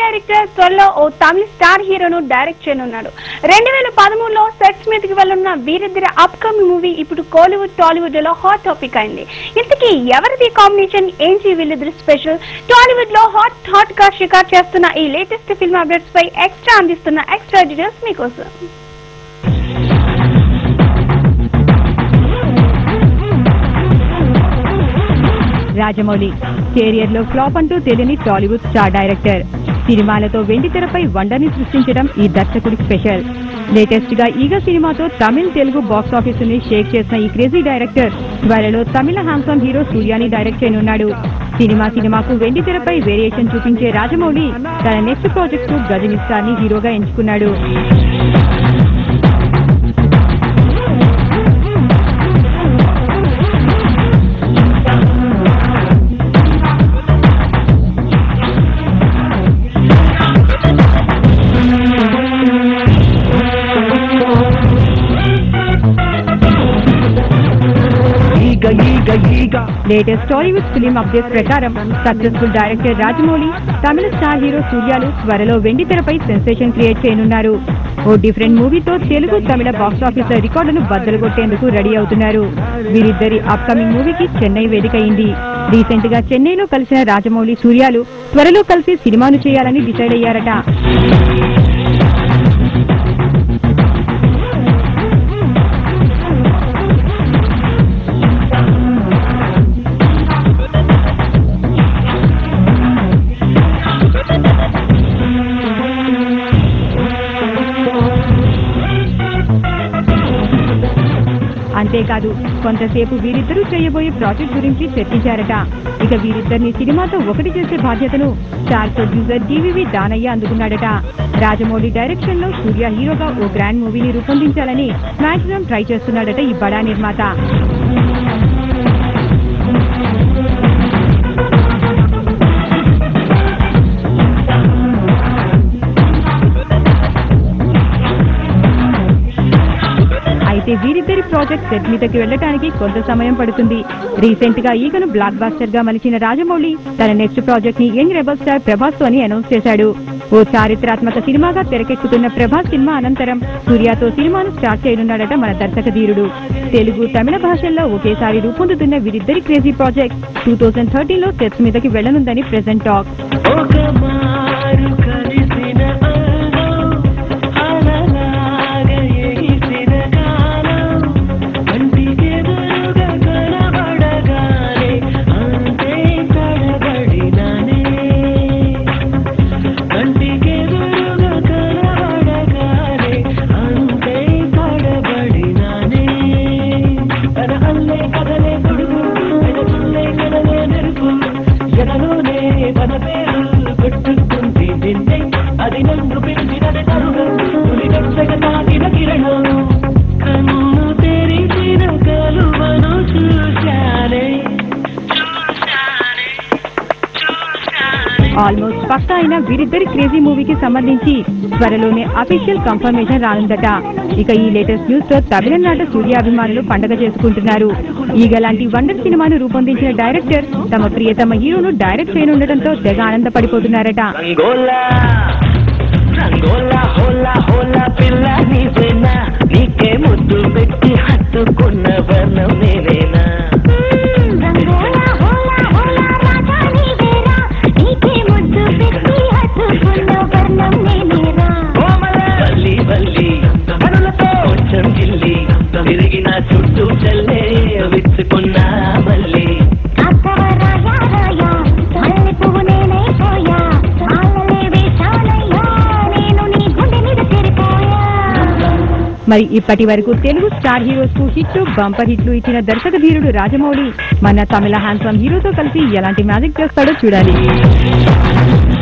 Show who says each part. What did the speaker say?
Speaker 1: director త్వరలో ఓ తమిళ star హీరోను direct చేయనున్నాడు రెండు వేల పదమూడులో సెట్స్ మీదకి వెళ్లున్న వీరిద్దరి అప్కమింగ్ మూవీ ఇప్పుడు కోలీవుడ్ టాలీవుడ్ లో హాట్ టాపిక్ అయింది ఇంతకీ ఎవరిది కాంబినేషన్ ఏంటి వీళ్ళిద్దరి స్పెషల్ టాలీవుడ్ లో హాట్ హాట్ గా షికార్ చేస్తున్న ఈ లేటెస్ట్ ఫిల్మ్ అప్డేట్స్ పై ఎక్స్ట్రా అందిస్తున్న ఎక్స్ట్రా డీటెయిల్స్ మీకోసం
Speaker 2: రాజమౌళి కెరియర్ లో ఫ్లాప్ అంటూ తెలియని టాలీవుడ్ స్టార్ డైరెక్టర్ సినిమాలతో వెండి తెరపై వండర్ని సృష్టించడం ఈ దర్శకుడి స్పెషల్ లేటెస్ట్ గా ఈగ సినిమాతో తమిళ్ తెలుగు బాక్స్ ఆఫీస్ ని షేక్ చేసిన ఈ క్రేజీ డైరెక్టర్ త్వరలో తమిళ హ్యాండ్సమ్ హీరో సూర్యాని డైరెక్ట్ చేయనున్నాడు సినిమా సినిమాకు వెండి తెరపై వేరియేషన్ చూపించే రాజమౌళి తన నెక్స్ట్ ప్రాజెక్ట్ కు గజని స్టార్ ని హీరోగా ఎంచుకున్నాడు
Speaker 3: ఈగ ఈగ ఈగ
Speaker 2: లేటెస్ట్ టాలీవుడ్ ఫిలిం అప్డేట్ ప్రకారం సక్సెస్ఫుల్ డైరెక్టర్ రాజమౌళి తమిళ స్టార్ హీరో సూర్యాలు త్వరలో వెండి తెరపై సెన్సేషన్ క్రియేట్ చేయనున్నారు ఓ డిఫరెంట్ మూవీతో తెలుగు తమిళ బాక్స్ ఆఫీస్ రికార్డును బద్దలు కొట్టేందుకు రెడీ అవుతున్నారు వీరిద్దరి అప్కమింగ్ మూవీకి చెన్నై వేదికైంది రీసెంట్ గా చెన్నైలో కలిసిన రాజమౌళి సూర్యాలు త్వరలో కలిసి సినిమాను చేయాలని డిసైడ్ అయ్యారట అంతేకాదు కొంతసేపు వీరిద్దరూ చేయబోయే ప్రాజెక్ట్ గురించి చర్చించారట ఇక వీరిద్దరిని సినిమాతో ఒకటి చేసే బాధ్యతను స్టార్ ప్రొడ్యూసర్ డివివి దానయ్య అందుకున్నాడట రాజమౌళి డైరెక్షన్ లో సూర్య హీరోగా ఓ గ్రాండ్ మూవీని రూపొందించాలని మాక్సిమం ట్రై చేస్తున్నాడట ఈ బడా నిర్మాత అయితే వీరిద్దరి ప్రాజెక్ట్ సెట్ మీదకి వెళ్ళటానికి కొంత సమయం పడుతుంది రీసెంట్ గా ఈగను బ్లాక్ బాస్టర్ గా మలిచిన రాజమౌళి తన నెక్స్ట్ ప్రాజెక్ట్ ని యంగ్ రెబల్ స్టార్ ప్రభాస్ తోని అనౌన్స్ చేశాడు ఓ చారిత్రాత్మక సినిమాగా తెరకెక్కుతున్న ప్రభాస్ సినిమా అనంతరం సూర్యతో సినిమాను స్టార్ట్ చేయనున్నాడట మన దర్శక ధీరుడు తెలుగు తమిళ భాషల్లో ఒకేసారి రూపొందుతున్న వీరిద్దరి crazy project two thousand thirteen లో సెట్స్ మీదకి వెళ్లనుందని ప్రెసెంట్ టాక్
Speaker 3: ఒక మారు కలిసిన అందం అలలాగ ఎగిసిన కాలం కంటికెదురుగా కనబడగానే అంతే తడబడినానే కంటికెదురుగా కనబడగానే అంతే తడబడినానే తన అల్లే కదలే కొడుకు ఎదగుల్లే కదలే నెరుపు ఎదలోనే తన పేరు పెట్టుకుంది నిన్నే అది నన్ను పిలిచినది తరుణ తొలి దర్శక తాకిన కిరణం కన్ను తెరిచిన కలువను చూశానే చూశానే చూశానే
Speaker 2: ఆల్మోస్ట్ పక్కా అయిన వీరిద్దరి క్రేజీ మూవీకి సంబంధించి త్వరలోనే అఫీషియల్ కన్ఫర్మేషన్ రానుందట ఇక ఈ లేటెస్ట్ న్యూస్ తో తమిళనాడు సూర్య అభిమానులు పండగ చేసుకుంటున్నారు ఈగ లాంటి వండర్ సినిమాను రూపొందించిన డైరెక్టర్ తమ ప్రియతమ హీరోను డైరెక్ట్ చేయనుండటంతో తెగ ఆనందపడిపోతున్నారట
Speaker 3: రంగోలా రంగోలా హోలా హోలా పిల్ల నీవేనా నీకే ముద్దు పెట్టి హత్తుకున్న వర్ణం నేనేనా
Speaker 4: రంగోలా హోలా హోలా రాజా నీవేరా నీకే ముద్దు పెట్టి హత్తుకున్న వర్ణం నేనేరా
Speaker 3: వల్లి వల్లి కనులతో కొంచెం గిల్లి తిరిగిన చుట్టూ చల్లే విచ్చుకున్నా మళ్ళీ
Speaker 4: అత్తవరాయా రాయా మల్లె పువ్వు నేనైపోయా ఆలలే వేశానయ్యా నేను నీ గుండె మీద చేరిపోయా
Speaker 2: మరి ఇప్పటి వరకు తెలుగు స్టార్ హీరోస్ కు హిట్లు బంపర్ హిట్లు ఇచ్చిన దర్శక ధీరుడు రాజమౌళి మన తమిళ హ్యాండ్సమ్ హీరోతో కలిసి ఎలాంటి మ్యాజిక్ చేస్తాడో చూడాలి